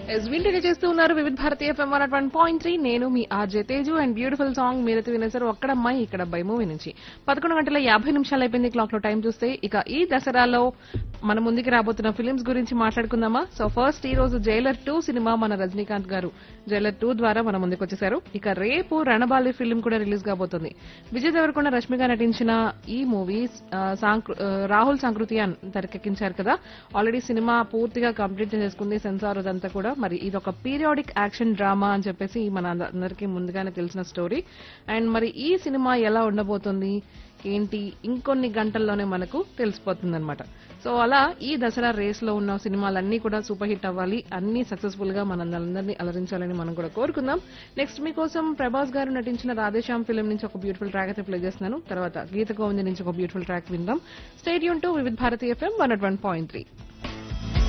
yes వింటనే చేస్తూ ఉన్నారు Vividh Bharati FM one one point three నేను మీ RJ Teju and beautiful song మీరైతే వినేసారు ఒక్కడమ్మాయి ఇక్కడ బై మూవీ నుంచి పదకొండు గంటల యాభై నిమిషాలు అయిపోయింది క్లాక్ లో టైం చూస్తే ఇక ఈ దసరాలో మన ముందుకి రాబోతున్న ఫిలిమ్స్ గురించి మాట్లాడుకుందామా సో ఫస్ట్ ఈ రోజు జైలర్ టూ సినిమా మన రజనీకాంత్ గారు జైలర్ టూ ద్వారా మన ముందుకు వచ్చేసారు ఇక రేపు రణబాలి ఫిలిం కూడా రిలీజ్ కాబోతుంది విజయ్ దేవరకొండ రష్మిగా నటించిన ఈ మూవీ రాహుల్ సంకృతియాన్ తెరకెక్కించారు కదా ఆల్రెడీ సినిమా పూర్తిగా కంప్లీట్ చేసుకుంది సెన్సార్ అదంతా కూడా మరి ఇది ఒక పీరియాడిక్ యాక్షన్ డ్రామా అని చెప్పేసి మన అందరికీ ముందుగానే తెలిసిన స్టోరీ అండ్ మరి ఈ సినిమా ఎలా ఉండబోతుంది ఏంటి ఇంకొన్ని గంటల్లోనే మనకు తెలిసిపోతుంది అనమాట సో అలా ఈ దసరా రేస్ లో ఉన్న సినిమాలన్నీ కూడా సూపర్ హిట్ అవ్వాలి అన్ని సక్సెస్ఫుల్ గా మనందరినీ అలరించాలని మనం కూడా కోరుకుందాం నెక్స్ట్ మీకోసం ప్రభాస్ గారు నటించిన రాధేశ్యామ్ ఫిలిం నుంచి ఒక బ్యూటిఫుల్ ట్రాక్ అయితే ప్లే చేస్తున్నాను తర్వాత గీత గోవింద నుంచి ఒక బ్యూటిఫుల్ ట్రాక్ విందాం stay tuned to Vividh Bharati FM one point three